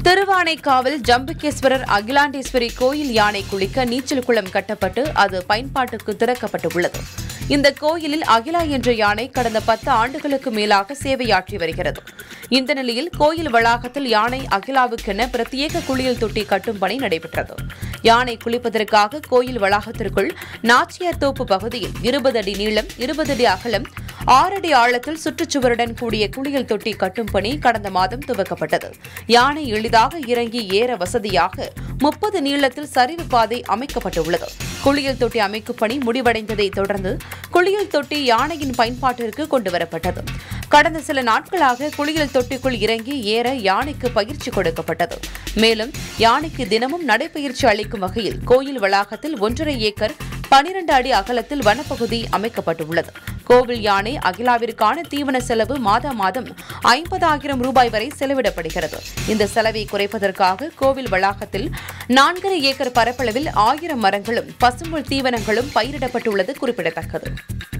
திருவானைக்காவல் ஜம்புகேஸ்வரர் அகிலாண்டேஸ்வரி கோயில் யானை குளிக்க நீச்சல் குளம் கட்டப்பட்டு அது பயன்பாட்டுக்கு திறக்கப்பட்டுள்ளது இந்த கோயிலில் அகிலா என்ற யானை கடந்த பத்து ஆண்டுகளுக்கு மேலாக சேவையாற்றி வருகிறது இந்த நிலையில் கோயில் வளாகத்தில் யானை அகிலாவுக்கென பிரத்யேக குளியல் தொட்டி கட்டும் பணி நடைபெற்றது யானை குளிப்பதற்காக கோயில் வளாகத்திற்குள் நாச்சியார் தோப்பு பகுதியில் இருபது அடி நீளம் இருபது அடி அகலம் ஆறு அடி ஆழத்தில் சுற்றுச்சுவருடன் கூடிய குளியல் தொட்டி கட்டும் பணி கடந்த மாதம் துவக்கப்பட்டது யானை எளிதாக இறங்கி ஏற வசதியாக முப்பது நீளத்தில் சரிவு பாதை அமைக்கப்பட்டுள்ளது குளியல் தொட்டி அமைக்கும் பணி முடிவடைந்ததை தொடர்ந்து குளியல் தொட்டி யானையின் பயன்பாட்டிற்கு கொண்டுவரப்பட்டது கடந்த சில நாட்களாக குளியல் தொட்டிக்குள் இறங்கி ஏற யானைக்கு பயிற்சி கொடுக்கப்பட்டது மேலும் யானைக்கு தினமும் நடைபயிற்சி அளிக்கும் வகையில் கோயில் வளாகத்தில் ஒன்றரை ஏக்கர் பனிரண்டு அடி அகலத்தில் வனப்பகுதி அமைக்கப்பட்டுள்ளது கோவில் யானை அகிலாவிற்கான தீவன செலவு மாதா மாதம் ஐம்பதாயிரம் ரூபாய் வரை செலவிடப்படுகிறது இந்த செலவை குறைப்பதற்காக கோவில் வளாகத்தில் நான்கரை ஏக்கர் பரப்பளவில் ஆயிரம் மரங்களும் பசும்புல் தீவனங்களும் பயிரிடப்பட்டுள்ளது குறிப்பிடத்தக்கது